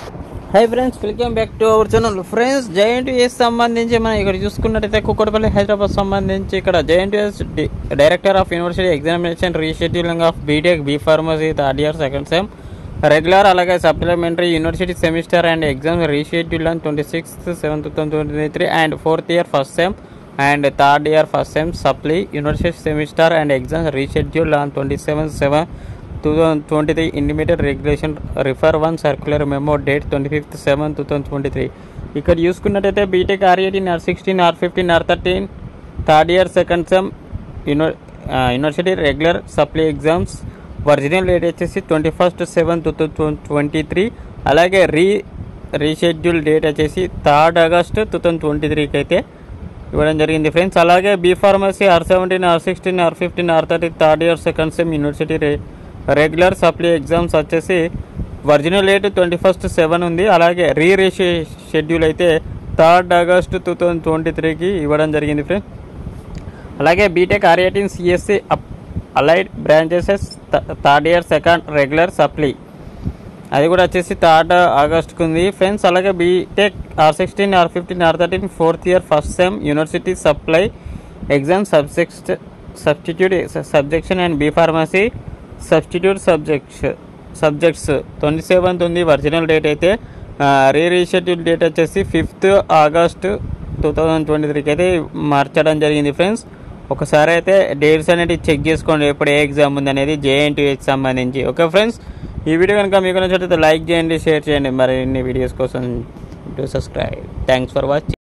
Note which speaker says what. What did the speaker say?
Speaker 1: high friends welcome back to our channel friends జైంట్ యూఎస్ సంబంధించి మనం ఇక్కడ చూసుకున్నట్టయితే కుక్కడపల్లి హైదరాబాద్ సంబంధించి ఇక్కడ జైంట్ యూఎస్ director of university examination rescheduling of BTech B pharmacy third year second sem regular అలాగే supplementary university semester and exam reschedule on twenty sixth seventh two thousand twenty three and fourth year first sem and third year first sem supply university semester and exams reschedule on twenty seven seven two thousand twenty three intermediate regulation refer one circular memo date twenty fifth seven two thousand twenty three ఇక్కడ చూసుకున్నట్టయితే BTech R eighteen R sixteen R fifteen R thirteen third year second sem univer university regular supply exams original date వచ్చేసి twenty first seven two thousand twenty three అలాగే re reschedule date వచ్చేసి third August two thousand twenty త్రీకి అయితే ఇవ్వడం జరిగింది friends అలాగే B pharmacy R seventeen R sixteen R fifteen R thirty third year second sem university re regular supply exams వచ్చేసి original date twenty first seven ఉంది అలాగే re రీషే schedule అయితే third August two thousand twenty త్రీకి ఇవ్వడం జరిగింది friends అలాగే BTech R eighteen CSC allied branches third year second regular supply అది కూడా వచ్చేసి థర్డ్ ఆగస్ట్కి ఉంది ఫ్రెండ్స్ అలాగే BTech R sixteen R fifteen R thirteen fourth year first sem university supply exam subject substitute subjection and B pharmacy substitute subjects subjects twenty seventh ఉంది original date అయితే re reschedule date వచ్చేసి fifth August two thousand twenty త్రీకి అయితే మార్చడం జరిగింది friends ఒకసారి అయితే dates అనేది చెక్ చేసుకోండి ఎప్పుడు ఏ ఎగ్జామ్ ఉంది అనేది జేఎన్టీకి సంబంధించి ఓకే ఫ్రెండ్స్ ఈ వీడియో కనుక మీకు నచ్చినట్లయితే లైక్ చేయండి షేర్ చేయండి మరిన్ని వీడియోస్ కోసం to subscribe thanks for watching